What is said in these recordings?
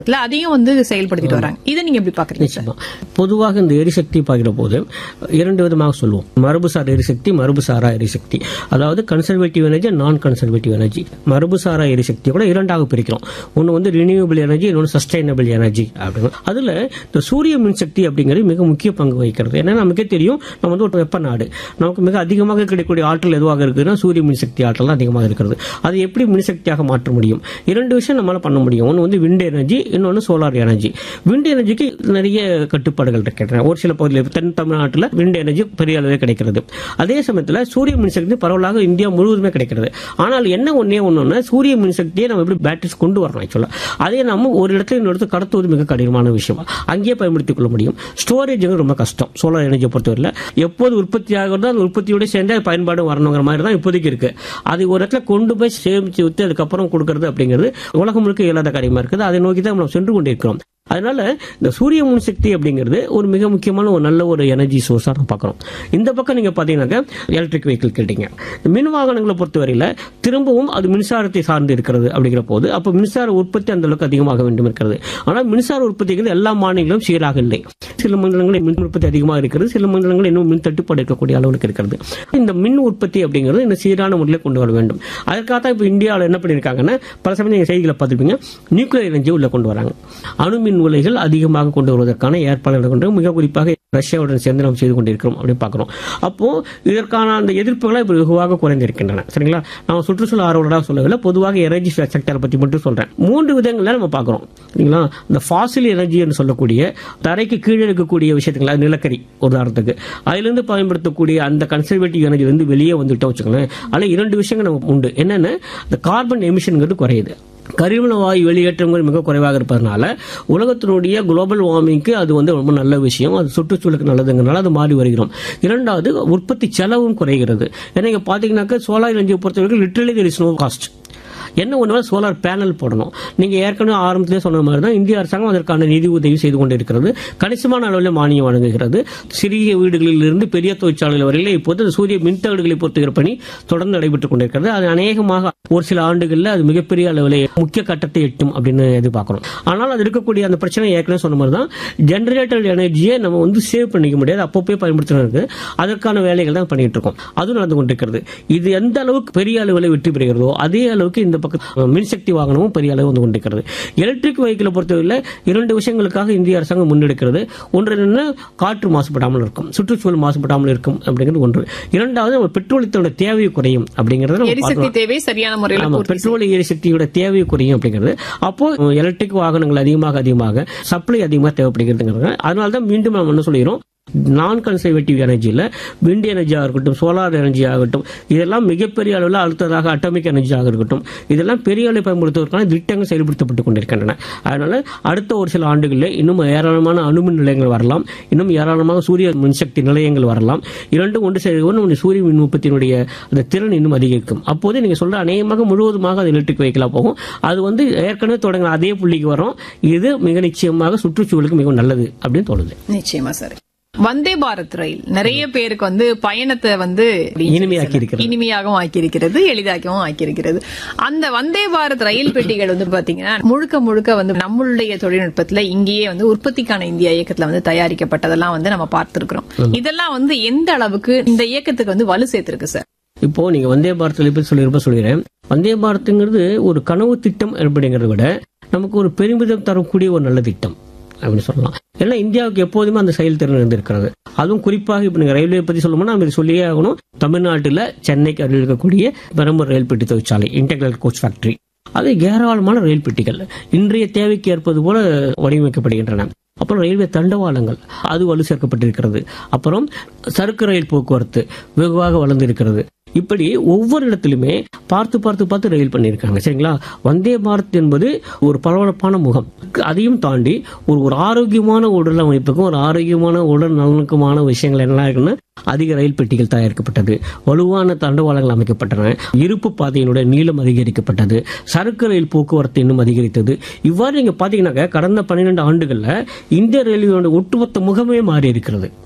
இல்ல அதையும் வந்து செயல்படுத்திட்டு வராங்க இதை நீங்க எப்படி பாக்குறீங்க சார் நிச்சயமா பொதுவாக இந்த எரிசக்தி பார்க்கிற போது இரண்டு விதமாக சொல்லுவோம் மரபுசார் எரிசக்தி மரபுசாரா எரிசக்தி அதாவது கன்சர்வேட்டிவ் எனர்ஜி நான் கன்சர்வேட்டிவ் எனர்ஜி மரபுசாரா எரிசக்தி கூட இரண்டாக பிரிக்கிறோம் ஒன்று வந்து ரினியூவபிள் எனர்ஜி இன்னொன்று சஸ்டைனபிள் எனர்ஜி அப்படின்னு அதுல இந்த சூரிய மின்சக்தி அப்படிங்கிறது மிக முக்கிய பங்கு வகிக்கிறது ஏன்னா நமக்கே தெரியும் நம்ம வந்து ஒரு வெப்ப நாடு நமக்கு மிக அதிகமாக கிடைக்கக்கூடிய ஆற்றல் எதுவாக இருக்குதுன்னா சூரிய மின்சக்தி ஆற்றல் தான் அதிகமாக இருக்கிறது அதை எப்படி மின்சக்தியாக மாற்ற முடியும் இரண்டு விஷயம் நம்மளால பண்ண முடியும் ஒன்று வந்து விண்ட் எனர்ஜி இன்னொன்று சோலார் எனர்ஜி விண்ட் எனர்ஜிக்கு நிறைய கட்டுப்பாடுகள் இருக்கின்றன ஒரு சில பகுதியில் தென் தமிழ்நாட்டில் விண்ட் எனர்ஜி பெரிய அளவில் கிடைக்கிறது அதே சமயத்தில் சூரிய மின்சக்தி பரவலாக இந்தியா முழுவதுமே கிடைக்கிறது ஆனால் என்ன ஒன்னே ஒன்றுன்னா சூரிய மின்சக்தியை நம்ம எப்படி பேட்டரிஸ் கொண்டு வரணும் ஆக்சுவலாக அதே நம்ம ஒரு இடத்துல இன்னொரு இடத்துக்கு கடத்துவது மிக கடினமான விஷயம் அங்கேயே பயன்படுத்திக் கொள்ள முடியும் ஸ்டோரேஜ் ரொம்ப கஷ்டம் சோலார் எனர்ஜியை பொறுத்தவரையில் எப்போது உற்பத்தி ஆகிறதோ அந்த உற்பத்தியோட சேர்ந்து அது பயன்பாடு வரணுங்கிற மாதிரி தான் இப்போதைக்கு இருக்கு அது ஒரு இடத்துல கொண்டு போய் சேமிச்சு விட்டு அதுக்கப்புறம் கொடுக்கறது அப்படிங்கிறது உலகம் முழுக்க இயலாத காரியமா இருக்குது அதை நோக்கி தான் நம்ம சென்று கொண்டிருக்கிறோம் அதனால இந்த சூரிய மின்சக்தி அப்படிங்கிறது ஒரு மிக முக்கியமான ஒரு நல்ல ஒரு எனர்ஜி சோர்ஸாக நம்ம பார்க்குறோம் இந்த பக்கம் நீங்கள் பார்த்தீங்கன்னாக்கா எலக்ட்ரிக் வெஹிக்கிள் கேட்டீங்க இந்த மின் வாகனங்களை பொறுத்தவரையில் திரும்பவும் அது மின்சாரத்தை சார்ந்து இருக்கிறது அப்படிங்கிற போது அப்போ மின்சார உற்பத்தி அந்த அளவுக்கு அதிகமாக வேண்டும் இருக்கிறது ஆனால் மின்சார உற்பத்திகள் எல்லா மாநிலங்களும் சீராக இல்லை சில மண்டலங்களில் மின் உற்பத்தி அதிகமாக இருக்கிறது சில மண்டலங்களில் இன்னும் மின் தட்டுப்பாடு இருக்கக்கூடிய அளவுக்கு இருக்கிறது இந்த மின் உற்பத்தி அப்படிங்கிறது இந்த சீரான முறையில் கொண்டு வர வேண்டும் அதற்காக தான் இப்போ இந்தியாவில் என்ன பண்ணியிருக்காங்கன்னா பல சமயம் நீங்கள் செய்திகளை பார்த்துருப்பீங்க நியூக்ளியர் எனர்ஜி உள்ள கொண்டு வராங்க அணுமின் உலைகள் அதிகமாக கொண்டு வருவதற்கான ஏற்பாடுகள் கொண்டு மிக குறிப்பாக ரஷ்யாவுடன் சேர்ந்து நாம் செய்து கொண்டிருக்கிறோம் அப்படின்னு பார்க்குறோம் அப்போ இதற்கான அந்த எதிர்ப்புகளை இப்போ வெகுவாக குறைந்திருக்கின்றன சரிங்களா நான் சுற்றுச்சூழல் ஆர்வலராக சொல்லவில்லை பொதுவாக எனர்ஜி செக்டரை பற்றி மட்டும் சொல்றேன் மூன்று விதங்களில் நம்ம பார்க்குறோம் சரிங்களா இந்த ஃபாசில் எனர்ஜி என்று சொல்லக்கூடிய தரைக்கு கீழே இருக்கக்கூடிய விஷயத்துங்களா நிலக்கரி உதாரணத்துக்கு அதிலிருந்து பயன்படுத்தக்கூடிய அந்த கன்சர்வேட்டிவ் எனர்ஜி வந்து வெளியே வந்துட்டோம் வச்சுக்கோங்களேன் அதில் இரண்டு விஷயங்கள் நமக்கு உண்டு என்னென்ன இந்த கார்பன் எமிஷன்ங்கிறது குறையுது கரிமல வாயு வெளியேற்றங்கள் மிக குறைவாக இருப்பதனால உலகத்தினுடைய குளோபல் வார்மிங்க்கு அது வந்து ரொம்ப நல்ல விஷயம் அது சுற்றுச்சூழலுக்கு நல்லதுங்கிறனால அது மாறி வருகிறோம் இரண்டாவது உற்பத்தி செலவும் குறைகிறது ஏன்னா இங்க பாத்தீங்கன்னாக்கா சோலார் எனர்ஜியை பொறுத்தவரைக்கும் literally there is no cost என்ன ஒன்று சோலார் பேனல் போடணும் நீங்க ஏற்கனவே ஆரம்பத்திலே சொன்ன மாதிரி தான் இந்திய அரசாங்கம் அதற்கான நிதி உதவி செய்து கொண்டிருக்கிறது கணிசமான அளவில் மானியம் வழங்குகிறது சிறிய வீடுகளில் இருந்து பெரிய தொழிற்சாலைகள் வரையில் இப்போது இந்த சூரிய மின்தகடுகளை பொறுத்துகிற பணி தொடர்ந்து நடைபெற்றுக் கொண்டிருக்கிறது அது அநேகமாக ஒரு சில ஆண்டுகளில் அது மிகப்பெரிய அளவில் முக்கிய கட்டத்தை எட்டும் அப்படின்னு எதிர்பார்க்கிறோம் ஆனால் அது இருக்கக்கூடிய அந்த பிரச்சனை ஏற்கனவே சொன்ன மாதிரி தான் ஜெனரேட்டர் எனர்ஜியை நம்ம வந்து சேவ் பண்ணிக்க முடியாது அப்பப்போ பயன்படுத்துறது அதற்கான வேலைகள் தான் பண்ணிட்டு இருக்கோம் அதுவும் நடந்து கொண்டிருக்கிறது இது எந்த அளவுக்கு பெரிய அளவில் வெற்றி பெறுகிறதோ அதே அளவுக்கு இந்த பக்கம் மின்சக்தி வாகனமும் பெரிய அளவு வந்து கொண்டிருக்கிறது எலக்ட்ரிக் வெஹிக்கிளை பொறுத்தவரையில் இரண்டு விஷயங்களுக்காக இந்திய அரசாங்கம் முன்னெடுக்கிறது ஒன்று என்ன காற்று மாசுபடாமல் இருக்கும் சுற்றுச்சூழல் மாசுபடாமல் இருக்கும் அப்படிங்கிறது ஒன்று இரண்டாவது நம்ம பெட்ரோலியத்தோட தேவை குறையும் அப்படிங்கறத நம்ம எரிசக்தி பார்க்கிறோம். தேவை சரியான முறையில் ஆமா பூர்த்தி பெட்ரோல் எரிசக்தியோட தேவை குறையும் அப்படிங்கிறது அப்போ எலக்ட்ரிக் வாகனங்கள் அதிகமாக அதிகமாக சப்ளை அதிகமாக தேவைப்படுகிறதுங்கிறது அதனால தான் மீண்டும் நம்ம என்ன சொல்லிடுறோம் நான் கன்சர்வேட்டிவ் எனர்ஜியில் விண்ட் எனர்ஜியாக இருக்கட்டும் சோலார் எனர்ஜி ஆகட்டும் இதெல்லாம் மிகப்பெரிய அளவில் அடுத்ததாக அட்டாமிக் எனர்ஜியாக இருக்கட்டும் இதெல்லாம் பெரிய அளவில் பயன்படுத்துவதற்கான திட்டங்கள் செயல்படுத்தப்பட்டு கொண்டிருக்கின்றன அதனால அடுத்த ஒரு சில ஆண்டுகளில் இன்னும் ஏராளமான அணுமின் நிலையங்கள் வரலாம் இன்னும் ஏராளமாக சூரிய மின்சக்தி நிலையங்கள் வரலாம் இரண்டும் ஒன்று சேர்ந்து நம்ம சூரிய மின் உற்பத்தியினுடைய அந்த திறன் இன்னும் அதிகரிக்கும் அப்போது நீங்க சொல்ற அநேகமாக முழுவதுமாக அது எலக்ட்ரிக் வெஹிக்கிளா போகும் அது வந்து ஏற்கனவே தொடங்கின அதே புள்ளிக்கு வரும் இது மிக நிச்சயமாக சுற்றுச்சூழலுக்கு மிகவும் நல்லது அப்படின்னு தோணுது நிச்சயமா சார் வந்தே பாரத் ரயில் நிறைய பேருக்கு வந்து பயணத்தை வந்து இனிமையாக்கி இருக்கிறது. இனிமையாகவும் ஆக்கியிருக்கிறது எளிதாகவும் ஆக்கியிருக்கிறது அந்த வந்தே பாரத் ரயில் பெட்டிகள் வந்து பாத்தீங்கன்னா முழுக்க முழுக்க வந்து நம்மளுடைய தொழில்நுட்பத்துல இங்கேயே வந்து உற்பத்திக்கான இந்தியா இயக்கத்துல வந்து தயாரிக்கப்பட்டதெல்லாம் வந்து நம்ம பார்த்திருக்கிறோம் இதெல்லாம் வந்து எந்த அளவுக்கு இந்த இயக்கத்துக்கு வந்து வலு சேர்த்திருக்கு சார் இப்போ நீங்க வந்தே பாரத் பத்தி சொல்லியிருப்ப சொல்லிடுறேன் வந்தே பாரத்ங்கிறது ஒரு கனவு திட்டம் அப்படிங்கறத விட நமக்கு ஒரு பெருமிதம் தரக்கூடிய ஒரு நல்ல திட்டம் அப்படின்னு சொல்லலாம் ஏன்னா இந்தியாவுக்கு எப்போதுமே அந்த செயல்திறன் இருந்திருக்கிறது அதுவும் குறிப்பாக இப்ப நீங்க ரயில்வே பத்தி சொல்லணும்னா நம்ம இது சொல்லியே ஆகணும் தமிழ்நாட்டுல சென்னைக்கு அருகில் இருக்கக்கூடிய பெரம்பூர் ரயில் பெட்டி தொழிற்சாலை இன்டெகிரல் கோச் ஃபேக்டரி அது ஏராளமான ரயில் பெட்டிகள் இன்றைய தேவைக்கு ஏற்பது போல வடிவமைக்கப்படுகின்றன அப்புறம் ரயில்வே தண்டவாளங்கள் அது வலு சேர்க்கப்பட்டிருக்கிறது அப்புறம் சரக்கு ரயில் போக்குவரத்து வெகுவாக வளர்ந்திருக்கிறது இப்படி ஒவ்வொரு இடத்திலுமே பார்த்து பார்த்து பார்த்து ரயில் பண்ணியிருக்காங்க சரிங்களா வந்தே பாரத் என்பது ஒரு பளபளப்பான முகம் அதையும் தாண்டி ஒரு ஒரு ஆரோக்கியமான உடல் அமைப்புக்கும் ஒரு ஆரோக்கியமான உடல் நலனுக்குமான விஷயங்கள் என்ன இருக்குன்னா அதிக ரயில் பெட்டிகள் தயாரிக்கப்பட்டது வலுவான தண்டவாளங்கள் அமைக்கப்பட்டன இருப்பு பாதையினுடைய நீளம் அதிகரிக்கப்பட்டது சரக்கு ரயில் போக்குவரத்து இன்னும் அதிகரித்தது இவ்வாறு நீங்க பாத்தீங்கன்னாக்க கடந்த பன்னிரெண்டு ஆண்டுகள்ல இந்திய ரயில்வேயோட ஒட்டுமொத்த முகமே மாறி இருக்கிறது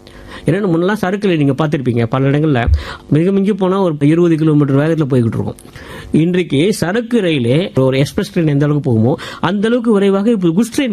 ஏன்னா முன்னெல்லாம் சரக்குல நீங்க பார்த்திருப்பீங்க பல இடங்கள்ல மிக மிஞ்சி போனா ஒரு இருபது கிலோமீட்டர் வேகத்துல போய்கிட்டு இருக்கும் இன்றைக்கு சரக்கு ரயிலே ஒரு எக்ஸ்பிரஸ் ட்ரெயின் எந்த அளவுக்கு போகுமோ அந்த அளவுக்கு விரைவாக இப்போ குட்ஸ் ட்ரெயின்